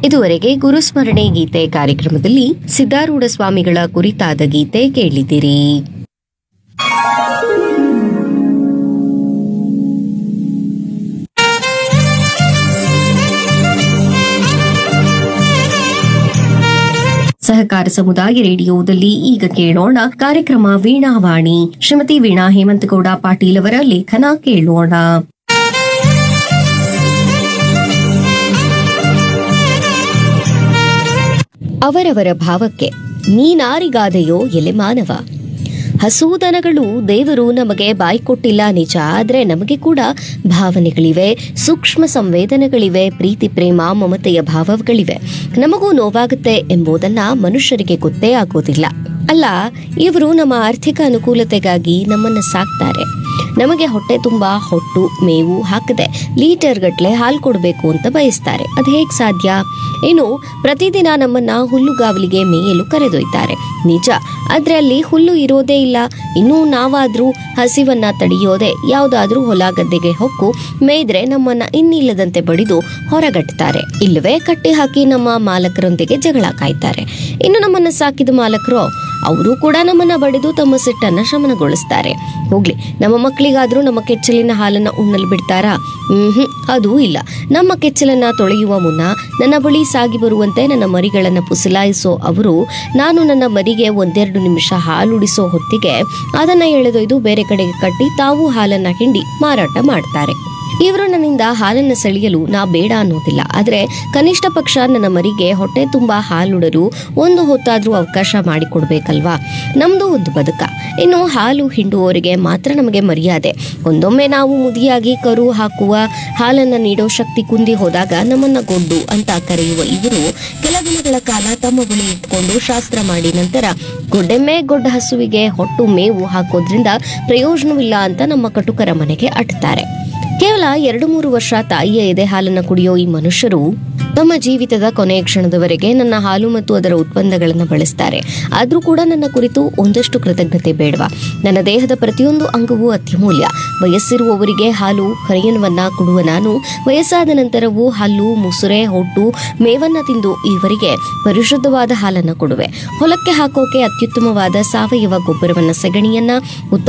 ಇದುವರೆಗೆ ಗುರುಸ್ಮರಣೆ ಗೀತೆ ಕಾರ್ಯಕ್ರಮದಲ್ಲಿ ಸಿದ್ದಾರೂಢ ಸ್ವಾಮಿಗಳ ಕುರಿತಾದ ಗೀತೆ ಕೇಳಿದಿರಿ ಸಹಕಾರ ಸಮುದಾಯ ರೇಡಿಯೋದಲ್ಲಿ ಈಗ ಕೇಳೋಣ ಕಾರ್ಯಕ್ರಮ ವೀಣಾವಾಣಿ ಶ್ರೀಮತಿ ವೀಣಾ ಹೇಮಂತಗೌಡ ಪಾಟೀಲ್ ಅವರ ಲೇಖನ ಕೇಳೋಣ ಅವರವರ ಭಾವಕ್ಕೆ ನೀನಾರಿಗಾದೆಯೋ ಎಲೆ ಮಾನವ ಹಸೂದನಗಳು ದೇವರು ನಮಗೆ ಬಾಯಿ ಕೊಟ್ಟಿಲ್ಲ ನಿಜ ಆದ್ರೆ ನಮಗೆ ಕೂಡ ಭಾವನೆಗಳಿವೆ ಸೂಕ್ಷ್ಮ ಸಂವೇದನೆಗಳಿವೆ ಪ್ರೀತಿ ಪ್ರೇಮ ಮಮತೆಯ ಭಾವಗಳಿವೆ ನಮಗೂ ನೋವಾಗುತ್ತೆ ಎಂಬುದನ್ನ ಮನುಷ್ಯರಿಗೆ ಗೊತ್ತೇ ಆಗೋದಿಲ್ಲ ಅಲ್ಲ ಇವರು ನಮ್ಮ ಆರ್ಥಿಕ ಅನುಕೂಲತೆಗಾಗಿ ನಮ್ಮನ್ನ ಸಾಕ್ತಾರೆ ನಮಗೆ ಹೊಟ್ಟೆ ತುಂಬಾ ಹೊಟ್ಟು ಮೇವು ಹಾಕದೆ ಲೀಟರ್ ಗಟ್ಲೆ ಹಾಲು ಕೊಡಬೇಕು ಅಂತ ಬಯಸ್ತಾರೆ ಅದು ಹೇಗ್ ಸಾಧ್ಯ ಇನ್ನು ಪ್ರತಿದಿನ ನಮ್ಮನ್ನ ಹುಲ್ಲುಗಾವಲಿಗೆ ಮೇಯಲು ಕರೆದೊಯ್ತಾರೆ ನಿಜ ಆದ್ರೆ ಅಲ್ಲಿ ಹುಲ್ಲು ಇರೋದೇ ಇಲ್ಲ ಇನ್ನು ನಾವಾದ್ರೂ ಹಸಿವನ್ನ ತಡೆಯೋದೆ ಯಾವ್ದಾದ್ರೂ ಹೊಲ ಗದ್ದೆಗೆ ಹೊಕ್ಕು ಮೇಯ್ದ್ರೆ ನಮ್ಮನ್ನ ಇನ್ನಿಲ್ಲದಂತೆ ಬಡಿದು ಹೊರಗಟ್ತಾರೆ ಇಲ್ಲವೇ ಕಟ್ಟಿ ಹಾಕಿ ನಮ್ಮ ಮಾಲಕರೊಂದಿಗೆ ಜಗಳ ಕಾಯ್ತಾರೆ ಇನ್ನು ನಮ್ಮನ್ನ ಸಾಕಿದ ಮಾಲಕರು ಅವರು ಕೂಡ ನಮ್ಮನ್ನ ಬಡಿದು ತಮ್ಮ ಸಿಟ್ಟನ್ನ ಶಮನಗೊಳಿಸ್ತಾರೆ ಹೋಗ್ಲಿ ನಮ್ಮ ಮಕ್ಕಳಿಗಾದ್ರೂ ನಮ್ಮ ಕೆಚ್ಚಲಿನ ಹಾಲನ್ನ ಉಣ್ಣಲು ಬಿಡ್ತಾರಾ ಹ್ಮ್ ಅದೂ ಇಲ್ಲ ನಮ್ಮ ಕೆಚ್ಚಲನ್ನ ತೊಳೆಯುವ ಮುನ್ನ ನನ್ನ ಬಳಿ ಸಾಗಿ ಬರುವಂತೆ ನನ್ನ ಮರಿಗಳನ್ನ ಪುಸಲಾಯಿಸೋ ಅವರು ನಾನು ನನ್ನ ಮರಿಗೆ ಒಂದೆರಡು ನಿಮಿಷ ಹಾಲುಡಿಸೋ ಹೊತ್ತಿಗೆ ಅದನ್ನ ಎಳೆದೊಯ್ದು ಬೇರೆ ಕಡೆಗೆ ಕಟ್ಟಿ ತಾವು ಹಾಲನ್ನ ಹಿಂಡಿ ಮಾರಾಟ ಮಾಡ್ತಾರೆ ಇವರು ನನ್ನಿಂದ ಹಾಲನ್ನ ಸೆಳೆಯಲು ನಾ ಬೇಡ ಅನ್ನೋದಿಲ್ಲ ಆದ್ರೆ ಕನಿಷ್ಠ ಪಕ್ಷ ನನ್ನ ಮರಿಗೆ ಹೊಟ್ಟೆ ತುಂಬಾ ಹಾಲುಡಲು ಒಂದು ಹೊತ್ತಾದ್ರೂ ಅವಕಾಶ ಮಾಡಿಕೊಡ್ಬೇಕಲ್ವಾ ನಮ್ದು ಒಂದು ಬದುಕ ಇನ್ನು ಹಾಲು ಹಿಂಡುವವರಿಗೆ ಮಾತ್ರ ನಮಗೆ ಮರ್ಯಾದೆ ಒಂದೊಮ್ಮೆ ನಾವು ಮುದಿಯಾಗಿ ಕರು ಹಾಕುವ ಹಾಲನ್ನ ನೀಡೋ ಶಕ್ತಿ ಕುಂದಿ ಹೋದಾಗ ನಮ್ಮನ್ನ ಗೊಡ್ಡು ಅಂತ ಕರೆಯುವ ಇವರು ಕೆಲ ದಿನಗಳ ಕಾಲ ತಮ್ಮ ಬಳಿ ಇಟ್ಕೊಂಡು ಶಾಸ್ತ್ರ ಮಾಡಿ ನಂತರ ಗೊಡ್ಡೆಮ್ಮೆ ಗೊಡ್ಡ ಹಸುವಿಗೆ ಹೊಟ್ಟು ಮೇವು ಹಾಕೋದ್ರಿಂದ ಪ್ರಯೋಜನವಿಲ್ಲ ಅಂತ ನಮ್ಮ ಕಟುಕರ ಮನೆಗೆ ಅಟ್ತಾರೆ ಕೇವಲ ಎರಡು ಮೂರು ವರ್ಷ ತಾಯಿಯ ಎದೆ ಹಾಲನ್ನ ಕುಡಿಯೋ ಈ ಮನುಷ್ಯರು ತಮ್ಮ ಜೀವಿತದ ಕೊನೆಯ ಕ್ಷಣದವರೆಗೆ ನನ್ನ ಹಾಲು ಮತ್ತು ಅದರ ಉತ್ಪನ್ನಗಳನ್ನು ಬಳಸ್ತಾರೆ ಆದ್ರೂ ಕೂಡ ನನ್ನ ಕುರಿತು ಒಂದಷ್ಟು ಕೃತಜ್ಞತೆ ಬೇಡವಾ ನನ್ನ ದೇಹದ ಪ್ರತಿಯೊಂದು ಅಂಗವೂ ಅತ್ಯಮೂಲ್ಯ ವಯಸ್ಸಿರುವವರಿಗೆ ಹಾಲು ಹರಿಯನವನ್ನ ಕೊಡುವ ನಾನು ವಯಸ್ಸಾದ ನಂತರವೂ ಹಲ್ಲು ಮುಸುರೆ ಹೊಟ್ಟು ಮೇವನ್ನ ತಿಂದು ಇವರಿಗೆ ಪರಿಶುದ್ಧವಾದ ಹಾಲನ್ನ ಕೊಡುವೆ ಹೊಲಕ್ಕೆ ಹಾಕೋಕೆ ಅತ್ಯುತ್ತಮವಾದ ಸಾವಯವ ಗೊಬ್ಬರವನ್ನ ಸಗಣಿಯನ್ನ ಉತ್ತಮ